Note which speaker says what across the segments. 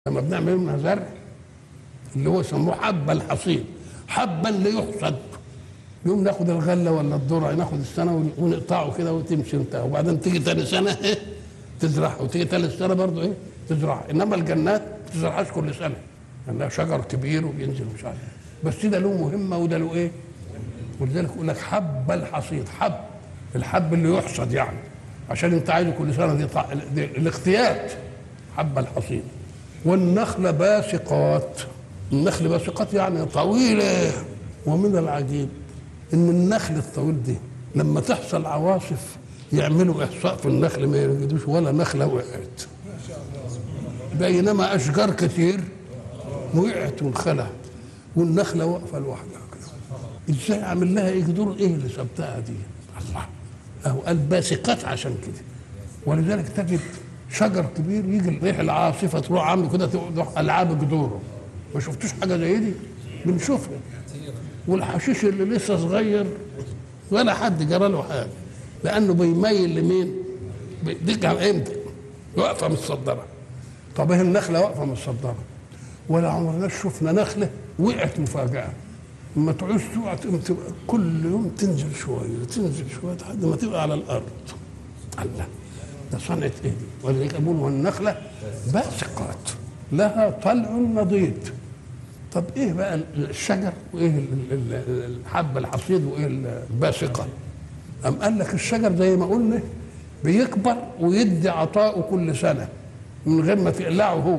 Speaker 1: لما بنعمل منها زرع اللي هو يسموه حبة الحصيد حبا ليحصد يوم ناخد الغلة ولا الذرة ناخد السنة ونقطعه كده وتمشي انت وبعدين تيجي تاني سنة ايه تزرع وتيجي تالت سنة برضه ايه تزرع انما الجنات ما تزرعهاش كل سنة لانها شجر كبير وبينزل مش عارف بس ده له مهمة وده له ايه ولذلك يقول لك حب الحصيد حب الحب اللي يحصد يعني عشان انت عايزه كل سنة دي, طع... دي الاختيات حب الحصيد والنخل باسقات النخل باسقات يعني طويلة ومن العجيب ان النخل الطويل دي لما تحصل عواصف يعملوا احصاء في النخل ما يجدوش ولا نخله وقعت بينما اشجار كتير وقعت وانخلعت والنخله واقفه لوحدها كده ازاي عامل لها ايه دور ايه اللي سبتها دي الله اهو قال باسقات عشان كده ولذلك تجد شجر كبير يجي الريح العاصفه تروح عامله كده تروح العاب جذوره ما شفتوش حاجه زي دي بنشوفها والحشيش اللي لسه صغير ولا حد جرى له حاجه لانه بيميل لمين؟ دي امتى؟ واقفه متصدره طب ايه النخله واقفه متصدره ولا عمرنا شفنا نخله وقعت مفاجاه اما تعوز تقع تبقى كل يوم تنزل شويه تنزل شويه لحد ما تبقى على الارض الله ده صنعه ايه دي؟ ولذلك يقول والنخله باسقات لها طلع نضيد طب ايه بقى الشجر وايه الحبه الحصيد وايه الباسقه أم قال لك الشجر زي ما قلنا بيكبر ويدي عطاءه كل سنه من غير ما تقلعه هو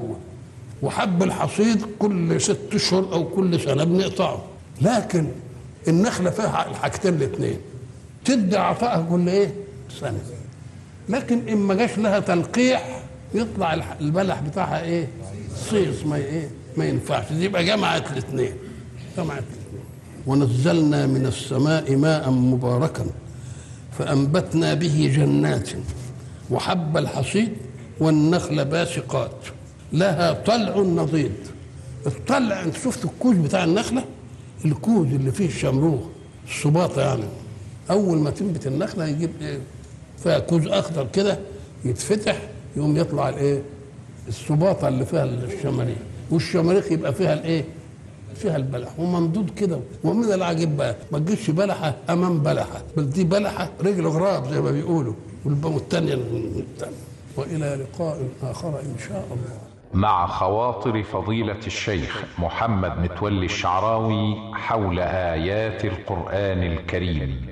Speaker 1: وحب الحصيد كل ست اشهر او كل سنه بنقطعه لكن النخله فيها الحاجتين الاثنين تدي عطائها كل ايه سنه لكن ان ما جاش لها تلقيح يطلع البلح بتاعها ايه صيص ما ايه ما ينفعش يبقى جمعت الاثنين جمعت الاثنين ونزلنا من السماء ماء مباركا فأنبتنا به جنات وحب الحصيد والنخل باسقات لها طلع نضيد الطلع انت شفت الكوز بتاع النخله الكوز اللي فيه الشمروخ الصباطه يعني اول ما تنبت النخله يجيب ايه فيها كوز اخضر كده يتفتح يقوم يطلع الايه الصباطه اللي فيها الشماريخ والشماريخ يبقى فيها الايه فيها البلح وممدود كده ومن العجيب بقى ما تجيش بلحه امام بلحه بل دي بلحه رجل غراب زي ما بيقولوا والثانيه والى لقاء اخر ان شاء الله
Speaker 2: مع خواطر فضيلة الشيخ محمد متولي الشعراوي حول آيات القرآن الكريم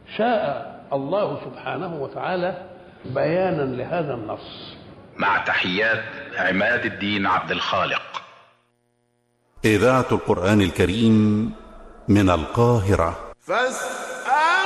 Speaker 1: شاء الله سبحانه وتعالى بيانا لهذا النص
Speaker 3: مع تحيات عماد الدين عبد الخالق
Speaker 4: إذاعة القرآن الكريم من القاهرة
Speaker 5: فاس